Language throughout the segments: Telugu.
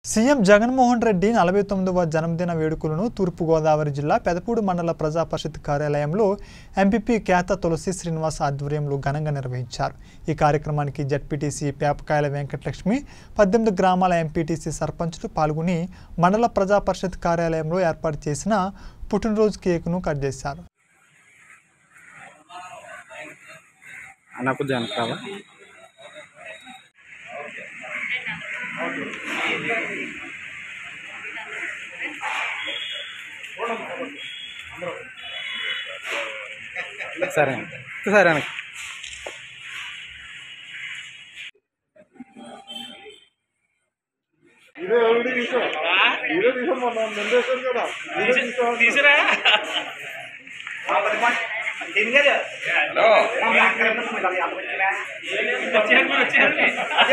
సీఎం జగన్మోహన్ రెడ్డి నలభై తొమ్మిదవ జన్మదిన వేడుకలను తూర్పుగోదావరి జిల్లా పెదపూడి మండల ప్రజా పరిషత్ కార్యాలయంలో ఎంపీపీ కేత తులసి శ్రీనివాస్ ఆధ్వర్యంలో ఘనంగా నిర్వహించారు ఈ కార్యక్రమానికి జడ్పీటీసీ పేపకాయల వెంకటలక్ష్మి పద్దెనిమిది గ్రామాల ఎంపీటీసీ సర్పంచులు పాల్గొని మండల ప్రజా పరిషత్ కార్యాలయంలో ఏర్పాటు చేసిన పుట్టినరోజు కేకును కట్ చేశారు నాకు జనకాల సరే అండి సరే అండి ఇదే ఒకటి తీసా ఇదే తీసా మొన్న నిందేశారు కదా ఇదే తీసా తీసురా వచ్చేయండి వచ్చేయండి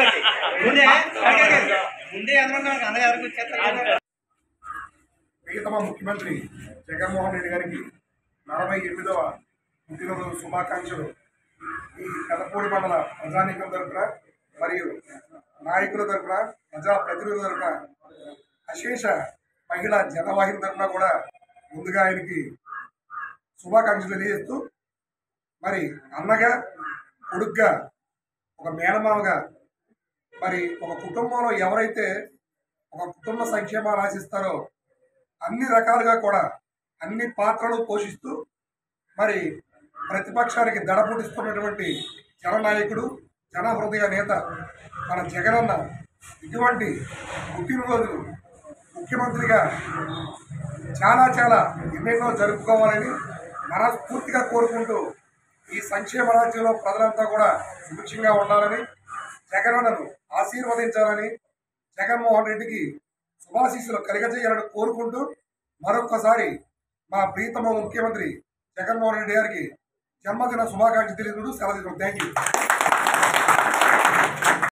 ప్రియతమ ముఖ్యమంత్రి జగన్మోహన్ రెడ్డి గారికి నలభై ఎనిమిదవ పుట్టినరోజు శుభాకాంక్షలు ఈ కథపూడి మండల ప్రజానీకం తరపున మరియు నాయకుల తరపున ప్రజా ప్రతినిధుల తరపున అశేష మహిళా జనవాహిని తరపున కూడా ముందుగా ఆయనకి శుభాకాంక్షలు తెలియజేస్తూ మరి అన్నగా కొడుగ్గా ఒక మేనమావగా మరి ఒక కుటుంబంలో ఎవరైతే ఒక కుటుంబ సంక్షేమాలు ఆశిస్తారో అన్ని రకాలుగా కూడా అన్ని పాత్రలు పోషిస్తూ మరి ప్రతిపక్షానికి దడ పుట్టిస్తున్నటువంటి జననాయకుడు జన హృదయ నేత మన జగనన్న ఇటువంటి పుట్టినరోజు ముఖ్యమంత్రిగా చాలా చాలా ఎన్నెన్నో జరుపుకోవాలని మనస్ఫూర్తిగా కోరుకుంటూ ఈ సంక్షేమ రాజ్యంలో ప్రజలంతా కూడా సుభిక్షంగా ఉండాలని జగనన్నను ఆశీర్వదించాలని జగన్మోహన్ రెడ్డికి శుభాశీస్సులు కలిగజేయాలని కోరుకుంటూ మరొక్కసారి మా ప్రీతమ ముఖ్యమంత్రి జగన్మోహన్ రెడ్డి గారికి జన్మదిన శుభాకాంక్షలు తెలియదు సెలవు థ్యాంక్ యూ